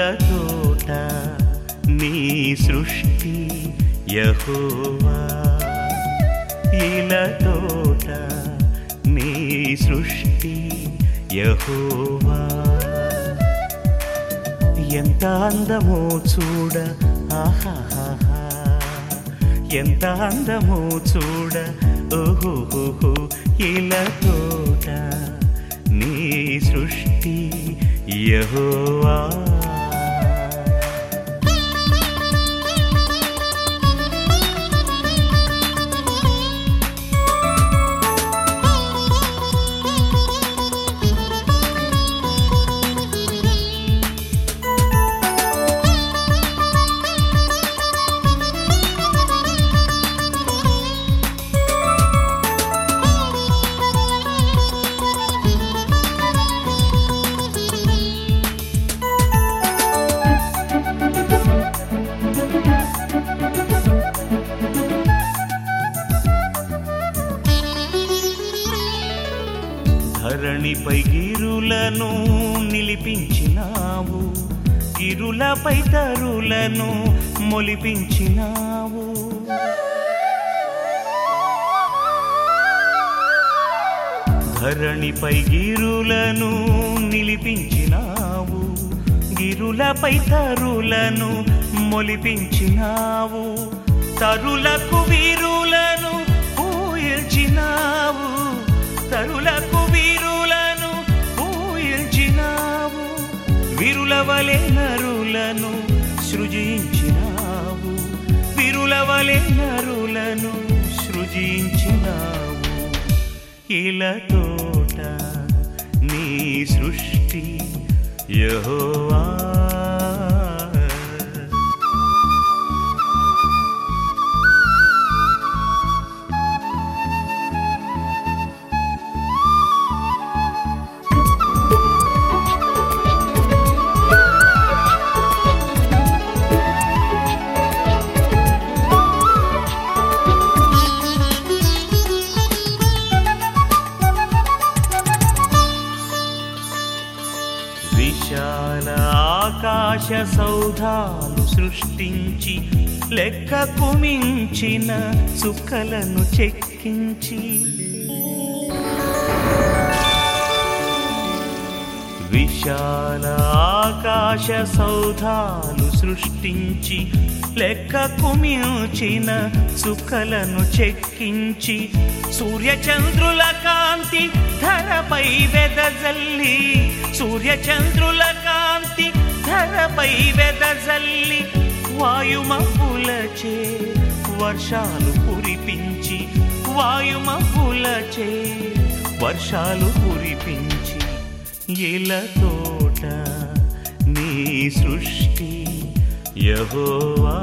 తోట నీ సృష్టి యహోవా ఇల తోట నీ సృష్టి యహోవా ఎంత అందమో చూడ ఆహాహా ఎంత అందమో చూడ ఓహోహో ఇలా తోట నీ సృష్టి యహోవా ధరణిపై గిరులను నిలిపించినావు గిరులపై తరులను మొలిపించినావు ధరణిపై గిరులను నిలిపించినావు గిరులపై తరులను మొలిపించినావు తరులకు వీరులను పూయించినావు తరులకు వీరులను పూయించినావు వీరుల వలె నరులను సృజించినావు వీరుల వలె నరులను సృజించినావు ఇల తోట నీ సృష్టి యహోవా విశాల ఆకాశ సౌధాలు సృష్టించి లెక్కకు మించిన చుక్కలను చెక్కించి విశాల ఆకాశ సౌధాలు సృష్టించి లెక్కకు మించిన చుక్కలను చెక్కించి సూర్యచంద్రుల కాంతి ధరపై వెదజల్లి సూర్యచంద్రుల కాంతి ధరపై వెదజల్లి వాయుమపులచే వర్షాలు కురిపించి వాయుమపులచే వర్షాలు కురిపించి ఇల తోట నీ సృష్టి యహోవా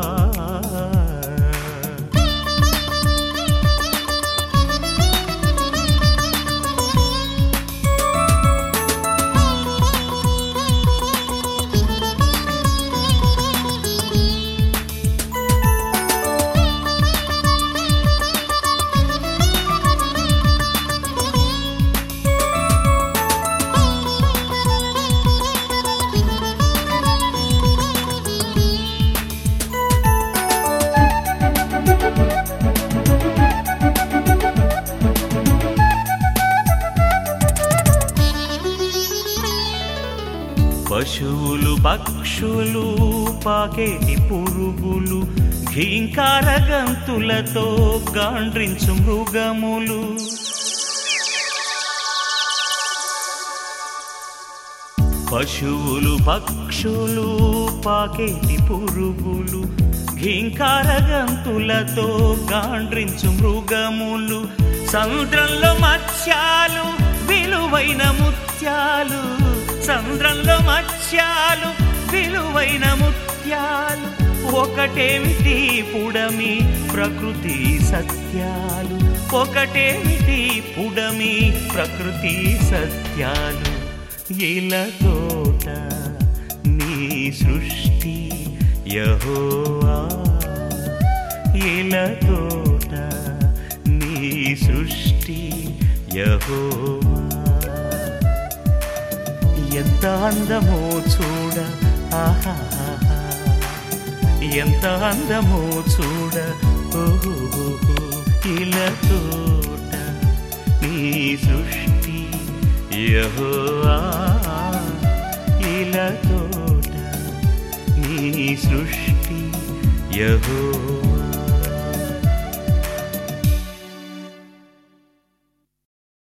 పశువులు పక్షులు పాకేటి పురుగులు ఘీంకార గంతులతో గాండ్రించు మృగములు పశువులు పక్షులు పాకేటి పురుగులు ఘీంకార గంతులతో గాండ్రించు మృగములు సముద్రంలో మత్స్యాలు విలువైన ముత్యాలు సముద్రంలో మత్స్యాలు విలువైన ముత్యాలు ఒకటేమిటి పుడమి ప్రకృతి సత్యాలు ఒకటేమిటి పుడమి ప్రకృతి సత్యాలు ఇల తోట నీ సృష్టి యహోవా ఇల తోట నీ సృష్టి యహోవా ఎంత అందమో చూడ ఆహాహాహా. ఎంత అందమో చూడ ఓహోహోహో, ఇలా తోట నీ సృష్టి యెహోవా ఇలా తోట నీ సృష్టి యహో